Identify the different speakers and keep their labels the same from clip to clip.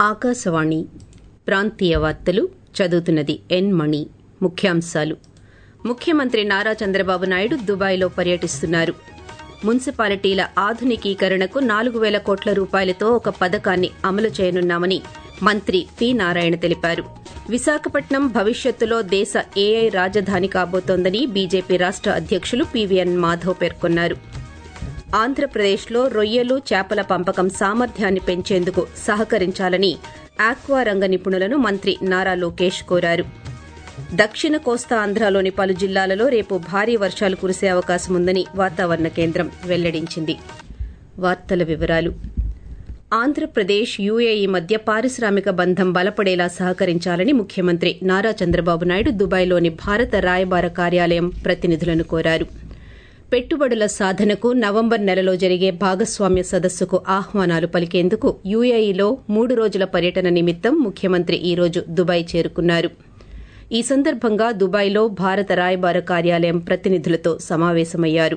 Speaker 1: ఆకాశవాణి ప్రాంతీయ వార్తలు చదువుతున్నది ఎన్ మణి ముఖ్యాంశాలు ముఖ్యమంత్రి నారా చంద్రబాబు నాయుడు దుబాయ్లో పర్యటిస్తున్నారు మున్సిపాలిటీల ఆధునికీకరణకు నాలుగు పేల కోట్ల రూపాయలతో ఒక పథకాన్ని అమలు చేయనున్నామని మంత్రి పి నారాయణ తెలిపారు విశాఖపట్నం భవిష్యత్తులో దేశ ఏఐ రాజధాని కాబోతోందని బీజేపీ రాష్ట అధ్యకులు పీవీఎన్ మాధవ్ పేర్కొన్నారు ఆంధ్రప్రదేశ్లో రొయ్యలు చేపల పంపకం సామర్థ్యాన్ని పెంచేందుకు సహకరించాలని ఆక్వా రంగ నిపుణులను మంత్రి నారా లోకేష్ కోరారు దక్షిణ కోస్తా ఆంధ్రాలోని పలు జిల్లాలలో రేపు భారీ వర్షాలు కురిసే అవకాశం ఉందని వాతావరణ కేంద్రం వెల్లడించింది వార్తల వివరాలు ఆంధ్రప్రదేశ్ యూఏఈ మధ్య పారిశ్రామిక బంధం బలపడేలా సహకరించాలని ముఖ్యమంత్రి నారా చంద్రబాబు నాయుడు దుబాయ్లోని భారత రాయబార కార్యాలయం ప్రతినిధులను కోరారు పెట్టుబడుల సాధనకు నవంబర్ నెలలో జరిగే భాగస్వామ్య సదస్సుకు ఆహ్వానాలు పలికేందుకు యూఏఈలో మూడు రోజుల పర్యటన నిమిత్తం ముఖ్యమంత్రి ఈ రోజు దుబాయ్ చేరుకున్నారు ఈ సందర్భంగా దుబాయ్లో భారత రాయబార కార్యాలయం ప్రతినిధులతో సమావేశమయ్యారు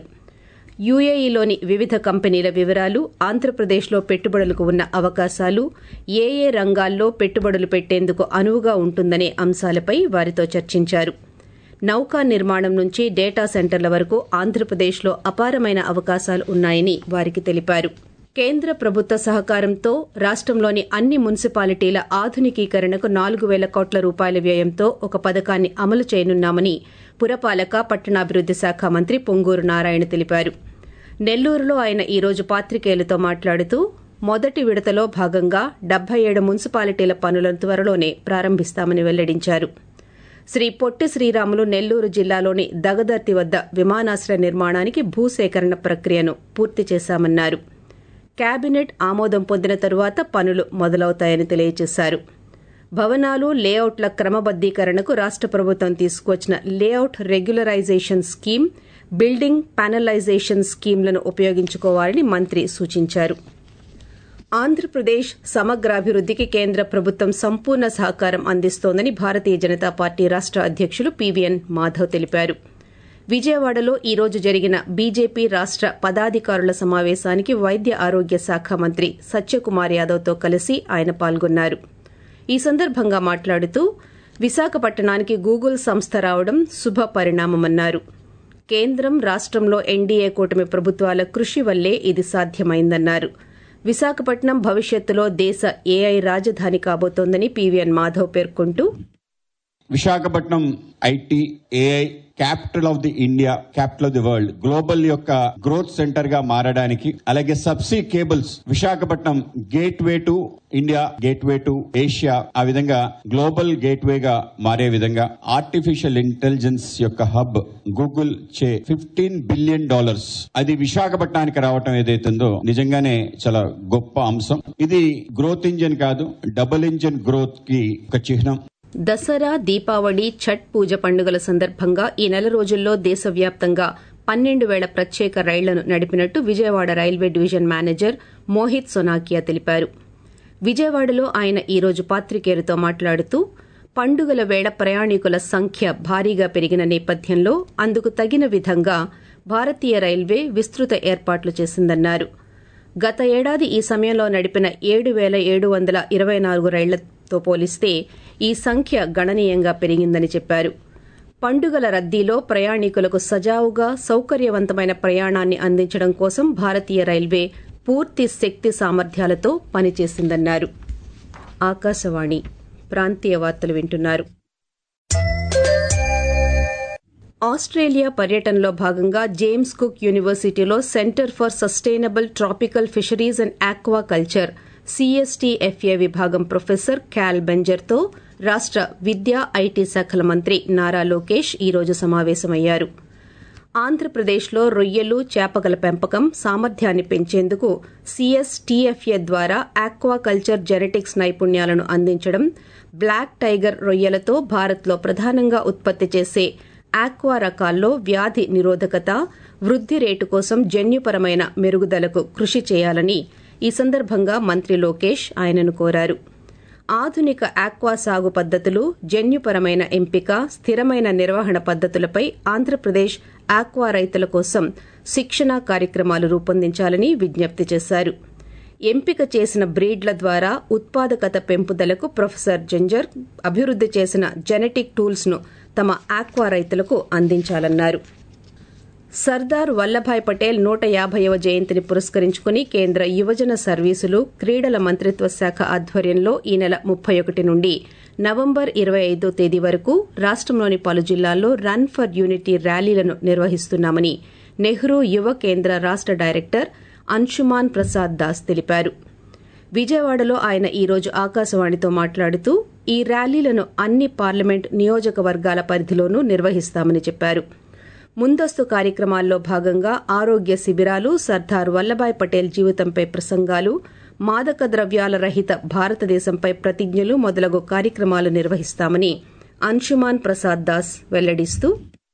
Speaker 1: యూఏఈలోని వివిధ కంపెనీల వివరాలు ఆంధ్రప్రదేశ్లో పెట్టుబడులకు ఉన్న అవకాశాలు ఏ ఏ రంగాల్లో పెట్టుబడులు పెట్టేందుకు అనువుగా ఉంటుందనే అంశాలపై వారితో చర్చించారు నౌకా నిర్మాణం నుంచి డేటా సెంటర్ల వరకు ఆంధ్రప్రదేశ్లో అపారమైన అవకాశాలు ఉన్నాయని వారికి తెలిపారు కేంద్ర ప్రభుత్వ సహకారంతో రాష్టంలోని అన్ని మున్సిపాలిటీల ఆధునికీకరణకు నాలుగు పేల కోట్ల రూపాయల వ్యయంతో ఒక పథకాన్ని అమలు చేయనున్నామని పురపాలక పట్టణాభివృద్ది శాఖ మంత్రి పొంగూరు నారాయణ తెలిపారు నెల్లూరులో ఆయన ఈ రోజు పాత్రికేయులతో మాట్లాడుతూ మొదటి విడతలో భాగంగా డెబ్బై ఏడు మున్సిపాలిటీల పనులను త్వరలోనే ప్రారంభిస్తామని వెల్లడించారు శ్రీ పొట్టి శ్రీరాములు నెల్లూరు జిల్లాలోని దగదర్తి వద్ద విమానాశ్రయ నిర్మాణానికి భూసేకరణ ప్రక్రియను పూర్తి చేశామన్నారు కేబినెట్ ఆమోదం పొందిన తరువాత పనులు మొదలవుతాయని తెలియజేశారు భవనాలు లేఅవుట్ల క్రమబద్దీకరణకు రాష్ట ప్రభుత్వం తీసుకువచ్చిన layout regularisation scheme building penalisation స్కీమ్లను ఉపయోగించుకోవాలని మంత్రి సూచించారు ఆంధ్రప్రదేశ్ సమగ్రాభివృద్దికి కేంద్ర ప్రభుత్వం సంపూర్ణ సహకారం అందిస్తోందని భారతీయ జనతా పార్టీ రాష్ట అధ్యకులు పీవీఎన్ మాధవ్ తెలిపారు విజయవాడలో ఈ రోజు జరిగిన బీజేపీ రాష్ట పదాధికారుల సమావేశానికి వైద్య ఆరోగ్య శాఖ మంత్రి సత్యకుమార్ యాదవ్తో కలిసి ఆయన పాల్గొన్నారు ఈ సందర్భంగా మాట్లాడుతూ విశాఖపట్టణానికి గూగుల్ సంస్థ రావడం శుభ పరిణామమన్నారు కేంద్రం రాష్టంలో ఎన్డీఏ కూటమి ప్రభుత్వాల కృషి వల్లే ఇది సాధ్యమైందన్నారు విశాఖపట్నం భవిష్యత్తులో దేశ ఏఐ రాజధాని కాబోతోందని పీవీఎన్ మాధవ్ పేర్కొంటూ
Speaker 2: Visakhapatnam IT AI capital of the India capital of the world global యొక్క గ్రోత్ సెంటర్ గా మారడానికి అలాగే subsea cables Visakhapatnam gateway to India gateway to Asia ఆ విధంగా గ్లోబల్ గేట్ వే గా మారే విధంగా ఆర్టిఫిషియల్ ఇంటెలిజెన్స్ యొక్క హబ్ గూగుల్ చే ఫిఫ్టీన్ బిలియన్ డాలర్స్ అది విశాఖపట్నానికి రావటం ఏదైతుందో నిజంగానే చాలా గొప్ప అంశం ఇది గ్రోత్ ఇంజిన్ కాదు డబుల్ ఇంజిన్ గ్రోత్ కి ఒక చిహ్నం
Speaker 1: దసరా దీపావళి ఛట్ పూజ పండుగల సందర్భంగా ఈ నెల రోజుల్లో దేశవ్యాప్తంగా పన్నెండు వేల ప్రత్యేక రైళ్లను నడిపినట్టు Vijayawada railway division manager Mohit Sonakia తెలిపారు విజయవాడలో ఆయన ఈ రోజు పాత్రికేయులతో మాట్లాడుతూ పండుగల వేళ ప్రయాణికుల సంఖ్య భారీగా పెరిగిన నేపథ్యంలో అందుకు తగిన విధంగా భారతీయ రైల్వే విస్తృత ఏర్పాట్లు చేసిందన్నారు గత ఏడాది ఈ సమయంలో నడిపిన ఏడు పేల ఏడు వందల ఇరవై నాలుగు రైళ్లతో పోలిస్తే ఈ సంఖ్య గణనీయంగా పెరిగిందని చెప్పారు పండుగల రద్దీలో ప్రయాణికులకు సజావుగా సౌకర్యవంతమైన ప్రయాణాన్ని అందించడం కోసం భారతీయ రైల్వే పూర్తి శక్తి సామర్థ్యాలతో పనిచేసిందన్నారు ఆకాశవాణి ప్రాంతీయ వార్తలు వింటున్నారు ఆస్ట్రేలియా పర్యటనలో భాగంగా జేమ్స్ కుక్ యూనివర్సిటీలో centre for sustainable tropical fisheries and aquaculture CSTFA విభాగం ప్రొఫెసర్ క్యాల్ బెంజర్తో రాష్ట విద్యా ఐటీ శాఖల మంత్రి నారా లోకేష్ ఈ రోజు సమావేశమయ్యారు ఆంధ్రప్రదేశ్లో రొయ్యలు చేపగల పెంపకం సామర్థ్యాన్ని పెంచేందుకు సీఎస్టీఎఫ్ఏ ద్వారా ఆక్వా కల్చర్ జెనెటిక్స్ నైపుణ్యాలను అందించడం బ్లాక్ టైగర్ రొయ్యలతో భారత్లో ప్రధానంగా ఉత్పత్తి చేసే ఆక్వా రకాల్లో వ్యాధి నిరోధకత వృద్ది రేటు కోసం జన్యుపరమైన మెరుగుదలకు కృషి చేయాలని ఈ సందర్భంగా మంత్రి లోకేష్ ఆయనను కోరారు ఆధునిక ఆక్వా సాగు పద్దతులు జన్యుపరమైన ఎంపిక స్థిరమైన నిర్వహణ పద్దతులపై ఆంధ్రప్రదేశ్ ఆక్వా రైతుల కోసం శిక్షణా కార్యక్రమాలు రూపొందించాలని విజ్ఞప్తి చేశారు ఎంపిక చేసిన బ్రీడ్ల ద్వారా ఉత్పాదకత పెంపుదలకు ప్రొఫెసర్ జంజర్ అభివృద్ది చేసిన జెనెటిక్ టూల్స్ ను తమ ఆక్వా రైతులకు అందించాలన్నారు సర్దార్ వల్లభాయ్ పటేల్ నూట యాభైవ జయంతిని పురస్కరించుకుని కేంద్ర యువజన సర్వీసులు క్రీడల మంత్రిత్వ శాఖ ఆధ్వర్యంలో ఈ నెల ముప్పై ఒకటి నుండి నవంబర్ ఇరవై ఐదో తేదీ వరకు రాష్టంలోని పలు జిల్లాల్లో రన్ ఫర్ యూనిటీ ర్యాలీలను నిర్వహిస్తున్నామని నెహ్రూ యువ కేంద్ర రాష్ట డైరెక్టర్ అన్షుమాన్ ప్రసాద్ దాస్ తెలిపారు విజయవాడలో ఆయన ఈ రోజు ఆకాశవాణితో మాట్లాడుతూ ఈ ర్యాలీలను అన్ని పార్లమెంట్ నియోజకవర్గాల పరిధిలోనూ నిర్వహిస్తామని చెప్పారు ముందస్తు కార్యక్రమాల్లో భాగంగా ఆరోగ్య శిబిరాలు సర్దార్ వల్లభాయ్ పటేల్ జీవితంపై ప్రసంగాలు మాదక ద్రవ్యాల రహిత భారతదేశంపై ప్రతిజ్ఞలు మొదలగు కార్యక్రమాలు నిర్వహిస్తామని అన్షుమాన్ Prasad Das వెల్లడిస్తూ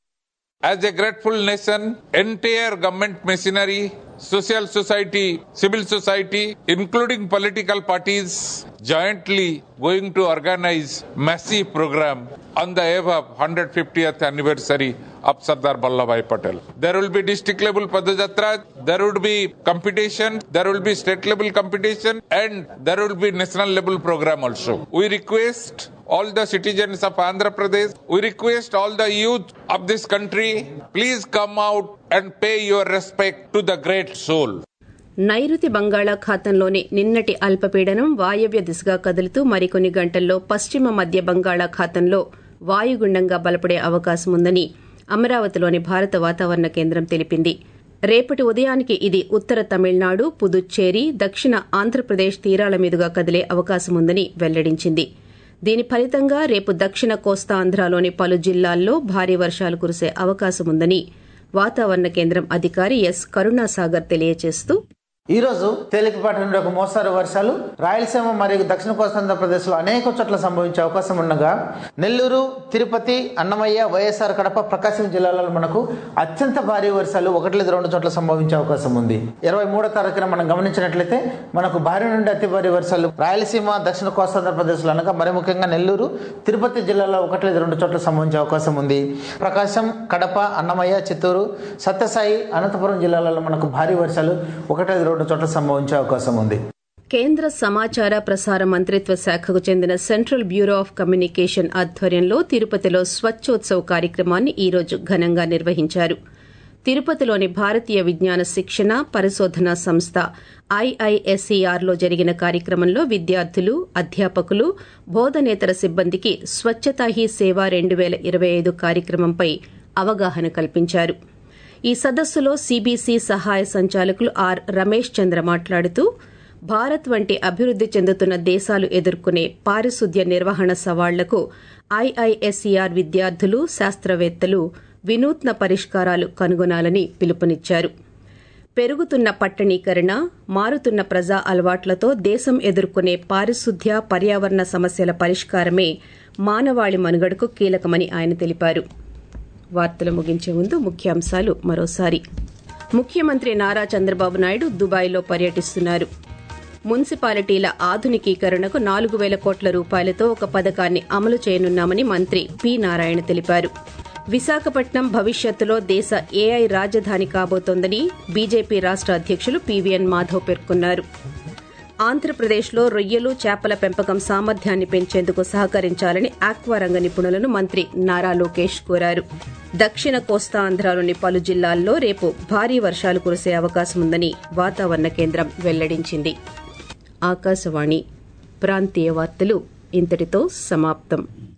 Speaker 3: As a grateful nation, entire government machinery, social society, civil society, including political parties, jointly going to organize massive program on the eve of 150th anniversary of Sardar Vallabhai Patel. There will be district level Padajatra, there would be competition, there will be state level competition, and there will be national level program also. We request all the citizens of Andhra Pradesh, we request all the youth of this country, please come out and pay your respect to the great soul.
Speaker 1: నైరుతి బంగాళాఖాతంలోని నిన్నటి అల్పపీడనం వాయవ్య దిశగా కదులుతూ మరికొన్ని గంటల్లో పశ్చిమ మధ్య బంగాళాఖాతంలో వాయుగుండంగా బలపడే అవకాశం ఉందని అమరావతిలోని భారత వాతావరణ కేంద్రం తెలిపింది రేపటి ఉదయానికి ఇది ఉత్తర తమిళనాడు పుదుచ్చేరి దక్షిణ ఆంధ్రప్రదేశ్ తీరాల మీదుగా కదిలే అవకాశం ఉందని వెల్లడించింది దీని ఫలితంగా రేపు దక్షిణ కోస్తాంధ్రలోని పలు జిల్లాల్లో భారీ వర్షాలు కురిసే అవకాశం ఉందని వాతావరణ కేంద్రం అధికారి ఎస్ కరుణాసాగర్ తెలియజేస్తూ
Speaker 4: ఈ రోజు తేలికపాటి నుండి ఒక మోస్తారు వర్షాలు రాయలసీమ మరియు దక్షిణ కోస్తాంధ్ర ప్రదేశ్ లో అనేక చోట్ల సంభవించే అవకాశం ఉండగా నెల్లూరు తిరుపతి అన్నమయ్య వైఎస్ఆర్ కడప ప్రకాశం జిల్లాలలో మనకు అత్యంత భారీ వర్షాలు ఒకటి లేదా రెండు చోట్ల సంభవించే అవకాశం ఉంది ఇరవై మూడో తారీఖున మనం గమనించినట్లయితే మనకు భారీ నుండి అతి భారీ వర్షాలు రాయలసీమ దక్షిణ కోస్తాంధ్ర ప్రదేశ్ లో అనగా మరి ముఖ్యంగా నెల్లూరు తిరుపతి జిల్లాలో ఒకటి లేదా రెండు చోట్ల సంభవించే అవకాశం ఉంది ప్రకాశం కడప అన్నమయ్య చిత్తూరు సత్యసాయి అనంతపురం జిల్లాలలో మనకు భారీ వర్షాలు ఒకటి లేదా రెండు చోట్ల సంభవించే అవకాశం ఉంది
Speaker 1: కేంద్ర సమాచార ప్రసార మంత్రిత్వ శాఖకు చెందిన సెంట్రల్ బ్యూరో ఆఫ్ కమ్యూనికేషన్ ఆధ్వర్యంలో తిరుపతిలో స్వచ్ఛోత్సవ్ కార్యక్రమాన్ని ఈ రోజు ఘనంగా నిర్వహించారు తిరుపతిలోని భారతీయ విజ్ఞాన శిక్షణ పరిశోధన సంస్థ ఐఐఎస్ఈఆర్లో జరిగిన కార్యక్రమంలో విద్యార్థులు అధ్యాపకులు బోధనేతర సిబ్బందికి స్వచ్ఛతా హీ సేవ రెండు వేల ఇరవై ఐదు కార్యక్రమంపై అవగాహన కల్పించారు ఈ సదస్సులో సీబీసీ సహాయ సంచాలకులు ఆర్ రమేష్ చంద్ర మాట్లాడుతూ భారత్ వంటి అభివృద్ది చెందుతున్న దేశాలు ఎదుర్కొనే పారిశుద్ధ్య నిర్వహణ సవాళ్లకు ఐఐఎస్ఈఆర్ విద్యార్థులు శాస్త్రవేత్తలు వినూత్న పరిష్కారాలు కనుగొనాలని పిలుపునిచ్చారు పెరుగుతున్న పట్టణీకరణ మారుతున్న ప్రజా అలవాట్లతో దేశం ఎదుర్కొనే పారిశుద్ధ్య పర్యావరణ సమస్యల పరిష్కారమే మానవాళి మనుగడకు కీలకమని ఆయన తెలిపారు వార్తలు ముగించే ముందు ముఖ్యాంశాలు మరోసారి ముఖ్యమంత్రి నారా చంద్రబాబు నాయుడు దుబాయ్లో పర్యటిస్తున్నారు మున్సిపాలిటీల ఆధునికీకరణకు నాలుగు వేల కోట్ల రూపాయలతో ఒక పథకాన్ని అమలు చేయనున్నామని మంత్రి పి నారాయణ తెలిపారు విశాఖపట్నం భవిష్యత్తులో దేశ ఏఐ రాజధాని కాబోతోందని బీజేపీ రాష్ట అధ్యకులు పీవీఎన్ మాధవ్ పేర్కొన్నారు ఆంధ్రప్రదేశ్లో రొయ్యలు చేపల పెంపకం సామర్థ్యాన్ని పెంచేందుకు సహకరించాలని ఆక్వా రంగ నిపుణులను మంత్రి నారా లోకేష్ కోరారు దక్షిణ కోస్తాంధ్రలోని పలు జిల్లాల్లో రేపు భారీ వర్షాలు కురిసే అవకాశం ఉందని వాతావరణ కేంద్రం వెల్లడించింది ఆకాశవాణి ప్రాంతీయ వార్తలు ఇంతటితో సమాప్తం